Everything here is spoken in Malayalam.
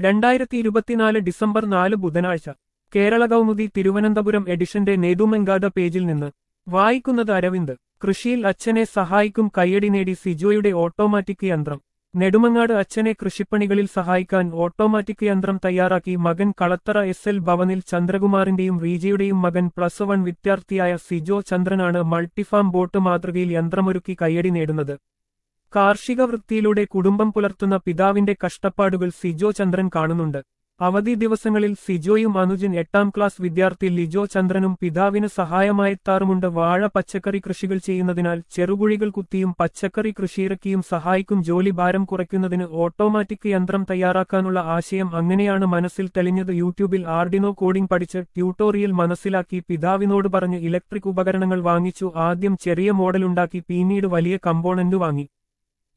രണ്ടായിരത്തി ഇരുപത്തിനാല് ഡിസംബർ നാല് ബുധനാഴ്ച കേരള കൗമുദി തിരുവനന്തപുരം എഡിഷന്റെ നേതുമെങ്കാത പേജിൽ നിന്ന് വായിക്കുന്നത് അരവിന്ദ് കൃഷിയിൽ അച്ഛനെ സഹായിക്കും കയ്യടി നേടി സിജോയുടെ ഓട്ടോമാറ്റിക് യന്ത്രം നെടുമങ്ങാട് അച്ഛനെ കൃഷിപ്പണികളിൽ സഹായിക്കാൻ ഓട്ടോമാറ്റിക് യന്ത്രം തയ്യാറാക്കി മകൻ കളത്തറ എസ് എൽ ഭവനിൽ ചന്ദ്രകുമാറിന്റെയും റീജയുടെയും മകൻ പ്ലസ് വൺ വിദ്യാർത്ഥിയായ സിജോ ചന്ദ്രനാണ് മൾട്ടിഫാം ബോട്ട് മാതൃകയിൽ യന്ത്രമൊരുക്കി കയ്യടി നേടുന്നത് കാർഷിക വൃത്തിയിലൂടെ കുടുംബം പുലർത്തുന്ന പിതാവിന്റെ കഷ്ടപ്പാടുകൾ സിജോ ചന്ദ്രൻ കാണുന്നുണ്ട് അവധി ദിവസങ്ങളിൽ സിജോയും അനുജൻ എട്ടാം ക്ലാസ് വിദ്യാർത്ഥി ലിജോ ചന്ദ്രനും പിതാവിന് സഹായമായെത്താറുമുണ്ട് വാഴ പച്ചക്കറി കൃഷികൾ ചെയ്യുന്നതിനാൽ ചെറുകുഴികൾ കുത്തിയും പച്ചക്കറി കൃഷിയിറക്കിയും സഹായിക്കും ജോലി ഭാരം കുറയ്ക്കുന്നതിന് ഓട്ടോമാറ്റിക് യന്ത്രം തയ്യാറാക്കാനുള്ള ആശയം അങ്ങനെയാണ് മനസ്സിൽ തെളിഞ്ഞത് യൂട്യൂബിൽ ആർഡിനോ കോഡിംഗ് പഠിച്ച് ട്യൂട്ടോറിയൽ മനസ്സിലാക്കി പിതാവിനോട് പറഞ്ഞ് ഇലക്ട്രിക് ഉപകരണങ്ങൾ വാങ്ങിച്ചു ആദ്യം ചെറിയ മോഡലുണ്ടാക്കി പിന്നീട് വലിയ കമ്പോണന്റ് വാങ്ങി